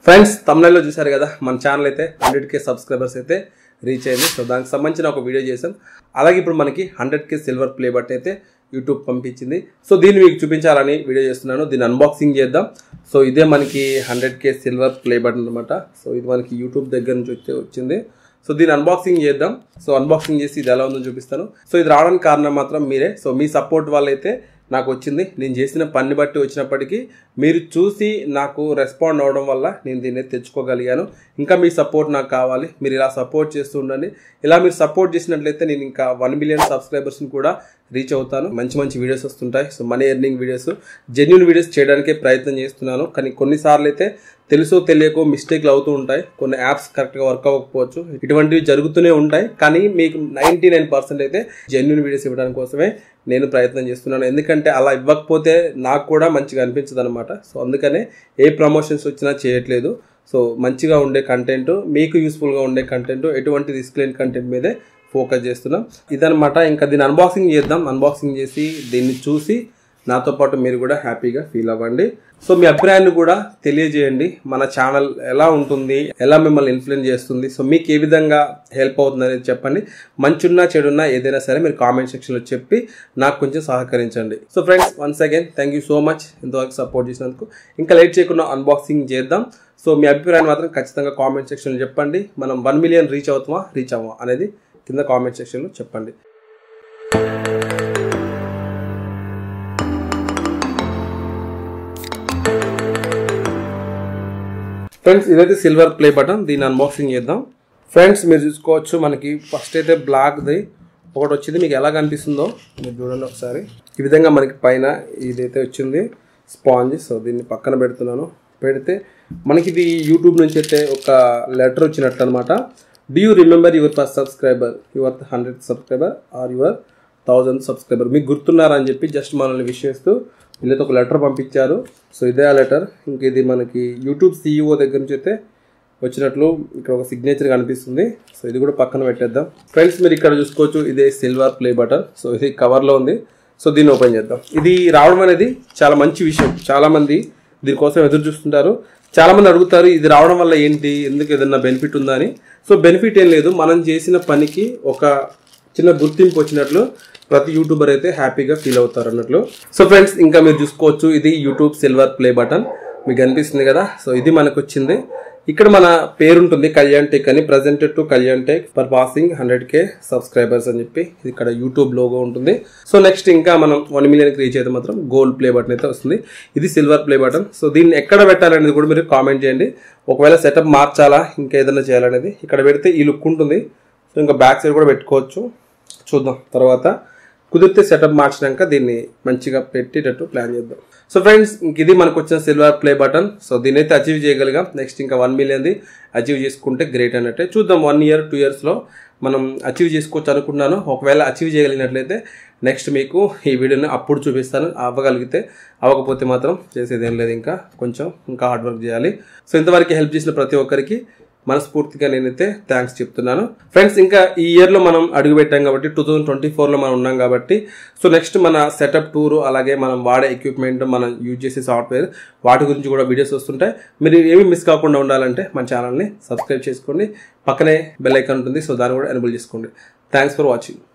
friends తమిళలో చూశారు కదా మన ఛానల్ అయితే హండ్రెడ్ కే సబ్స్క్రైబర్స్ అయితే రీచ్ అయింది సో దానికి సంబంధించిన ఒక వీడియో చేశాం అలాగే ఇప్పుడు మనకి hundred K silver play button అయితే యూట్యూబ్ పంపించింది సో దీన్ని మీకు చూపించాలని వీడియో చేస్తున్నాను దీన్ని అన్బాక్సింగ్ చేద్దాం సో ఇదే మనకి hundred K silver play button అనమాట సో ఇది మనకి యూట్యూబ్ దగ్గర నుంచి వచ్చి వచ్చింది సో దీన్ని అన్బాక్సింగ్ చేద్దాం సో అన్బాక్సింగ్ చేసి ఇది ఎలా ఉందో చూపిస్తాను సో ఇది రావడానికి కారణం మాత్రం మీరే సో మీ సపోర్ట్ వల్ల అయితే నాకు వచ్చింది నేను చేసిన పని బట్టి వచ్చినప్పటికీ మీరు చూసి నాకు రెస్పాండ్ అవ్వడం వల్ల నేను దీన్ని తెచ్చుకోగలిగాను ఇంకా మీ సపోర్ట్ నాకు కావాలి మీరు ఇలా సపోర్ట్ చేస్తూ ఉండండి ఇలా మీరు సపోర్ట్ చేసినట్లయితే నేను ఇంకా వన్ మిలియన్ సబ్స్క్రైబర్స్ని కూడా రీచ్ అవుతాను మంచి మంచి వీడియోస్ వస్తుంటాయి so money earning videos genuine videos చేయడానికే ప్రయత్నం చేస్తున్నాను కానీ కొన్నిసార్లు అయితే తెలుసో తెలియకో మిస్టేక్లు అవుతూ ఉంటాయి కొన్ని యాప్స్ కరెక్ట్గా వర్క్ అవ్వకపోవచ్చు ఇటువంటివి జరుగుతూనే ఉంటాయి కానీ మీకు నైంటీ నైన్ పర్సెంట్ అయితే జెన్యున్ వీడియోస్ ఇవ్వడానికి కోసమే నేను ప్రయత్నం చేస్తున్నాను ఎందుకంటే అలా ఇవ్వకపోతే నాకు కూడా మంచిగా అనిపించదు అనమాట సో అందుకనే ఏ ప్రమోషన్స్ వచ్చినా చేయట్లేదు సో మంచిగా ఉండే కంటెంట్ మీకు యూస్ఫుల్గా ఉండే కంటెంట్ ఎటువంటి రిస్క్ లేని కంటెంట్ మీదే ఫోకస్ చేస్తున్నాం ఇదనమాట ఇంకా దీన్ని అన్బాక్సింగ్ చేద్దాం అన్బాక్సింగ్ చేసి దీన్ని చూసి నాతో పాటు మీరు కూడా హ్యాపీగా ఫీల్ అవ్వండి సో మీ అభిప్రాయాన్ని కూడా తెలియజేయండి మన ఛానల్ ఎలా ఉంటుంది ఎలా మిమ్మల్ని ఇన్ఫ్లుయెన్స్ చేస్తుంది సో మీకు ఏ విధంగా హెల్ప్ అవుతుంది అనేది చెప్పండి మంచున్నా చెడున్నా ఏదైనా సరే మీరు కామెంట్ సెక్షన్లో చెప్పి నాకు కొంచెం సహకరించండి so friends once again thank you so much ఇంతవరకు సపోర్ట్ చేసినందుకు ఇంకా లేట్ చేయకుండా అన్బాక్సింగ్ చేద్దాం సో మీ అభిప్రాయాన్ని మాత్రం ఖచ్చితంగా కామెంట్ సెక్షన్లో చెప్పండి మనం వన్ మిలియన్ రీచ్ అవుతామా రీచ్ అవ్వమా అనేది కింద కామెంట్ సెక్షన్లో చెప్పండి ఫ్రెండ్స్ ఇదైతే సిల్వర్ ప్లే బటన్ దీన్ని అన్బాక్సింగ్ చేద్దాం ఫ్రెండ్స్ మీరు చూసుకోవచ్చు మనకి ఫస్ట్ అయితే బ్లాక్ది ఒకటి వచ్చింది మీకు ఎలా కనిపిస్తుందో మీరు చూడండి ఒకసారి ఈ విధంగా మనకి పైన ఇదైతే వచ్చింది స్పాంజ్ సో దీన్ని పక్కన పెడుతున్నాను పెడితే మనకి ఇది యూట్యూబ్ నుంచి అయితే ఒక లెటర్ వచ్చినట్టు అనమాట do you remember your first subscriber your hundred subscriber or your thousand subscriber మీకు గుర్తున్నారా అని చెప్పి జస్ట్ మనల్ని విష్ చేస్తూ వీళ్ళైతే ఒక లెటర్ పంపించారు సో ఇదే ఆ లెటర్ ఇంక ఇది మనకి యూట్యూబ్ సీఈఓ దగ్గర నుంచి అయితే వచ్చినట్లు ఇక్కడ ఒక సిగ్నేచర్ కనిపిస్తుంది సో ఇది కూడా పక్కన పెట్టేద్దాం ఫ్రెండ్స్ మీరు ఇక్కడ చూసుకోవచ్చు ఇదే సిల్వర్ ప్లే బటన్ సో ఇది కవర్లో ఉంది సో దీన్ని ఓపెన్ చేద్దాం ఇది రావడం అనేది చాలా మంచి విషయం చాలా మంది దీనికోసం ఎదురు చూస్తుంటారు చాలా మంది అడుగుతారు ఇది రావడం వల్ల ఏంటి ఎందుకు ఏదన్నా బెనిఫిట్ ఉందా అని సో బెనిఫిట్ ఏం లేదు మనం చేసిన పనికి ఒక చిన్న గుర్తింపు వచ్చినట్లు ప్రతి యూట్యూబర్ అయితే హ్యాపీగా ఫీల్ అవుతారు అన్నట్లు సో ఫ్రెండ్స్ ఇంకా మీరు చూసుకోవచ్చు ఇది యూట్యూబ్ సిల్వర్ ప్లే బటన్ మీకు కనిపిస్తుంది కదా సో ఇది మనకు వచ్చింది ఇక్కడ మన పేరు ఉంటుంది కళ్యాణ్ టెక్ అని presented to Kalyan tech for passing hundred K subscribers అని చెప్పి ఇక్కడ యూట్యూబ్ లోగో ఉంటుంది సో నెక్స్ట్ ఇంకా మనం వన్ మిలియన్ రీచ్ అయితే మాత్రం గోల్డ్ ప్లే బటన్ అయితే వస్తుంది ఇది సిల్వర్ ప్లే బటన్ సో దీన్ని ఎక్కడ పెట్టాలనేది కూడా మీరు కామెంట్ చేయండి ఒకవేళ సెటప్ మార్చాలా ఇంకా ఏదైనా చేయాలనేది ఇక్కడ పెడితే ఈ లుక్ ఉంటుంది సో ఇంకా బ్యాక్ సైడ్ కూడా పెట్టుకోవచ్చు చూద్దాం తర్వాత కుదిరితే సెటప్ మార్చినాక దీన్ని మంచిగా పెట్టేటట్టు ప్లాన్ చేద్దాం సో ఫ్రెండ్స్ ఇంక ఇది మనకు వచ్చిన సిల్వర్ ప్లే బటన్ సో దీని అయితే అచీవ్ చేయగలిగాం నెక్స్ట్ ఇంకా వన్ మిలియన్ది అచీవ్ చేసుకుంటే గ్రేట్ అన్నట్టే చూద్దాం వన్ ఇయర్ టూ ఇయర్స్లో మనం అచీవ్ చేసుకోవచ్చు అనుకున్నాను ఒకవేళ అచీవ్ చేయగలిగినట్లయితే నెక్స్ట్ మీకు ఈ వీడియోని అప్పుడు చూపిస్తాను అవ్వగలిగితే అవ్వకపోతే మాత్రం చేసేది ఏం లేదు ఇంకా కొంచెం ఇంకా హార్డ్ వర్క్ చేయాలి సో ఇంతవరకు హెల్ప్ చేసిన ప్రతి ఒక్కరికి మనస్ఫూర్తిగా నేనైతే థ్యాంక్స్ చెప్తున్నాను ఫ్రెండ్స్ ఇంకా ఈ ఇయర్లో మనం అడుగు పెట్టాం కాబట్టి టూ థౌజండ్ ట్వంటీ ఫోర్లో మనం ఉన్నాం కాబట్టి సో నెక్స్ట్ మన సెటప్ టూర్ అలాగే మనం వాడే ఎక్విప్మెంట్ మనం యూజ్ చేసే సాఫ్ట్వేర్ వాటి గురించి కూడా వీడియోస్ వస్తుంటాయి మీరు ఏమి మిస్ కాకుండా ఉండాలంటే మన ఛానల్ని సబ్స్క్రైబ్ చేసుకోండి పక్కనే బెల్ ఐకాన్ ఉంటుంది సో దాన్ని కూడా ఎనబుల్ చేసుకోండి థ్యాంక్స్ ఫర్ వాచింగ్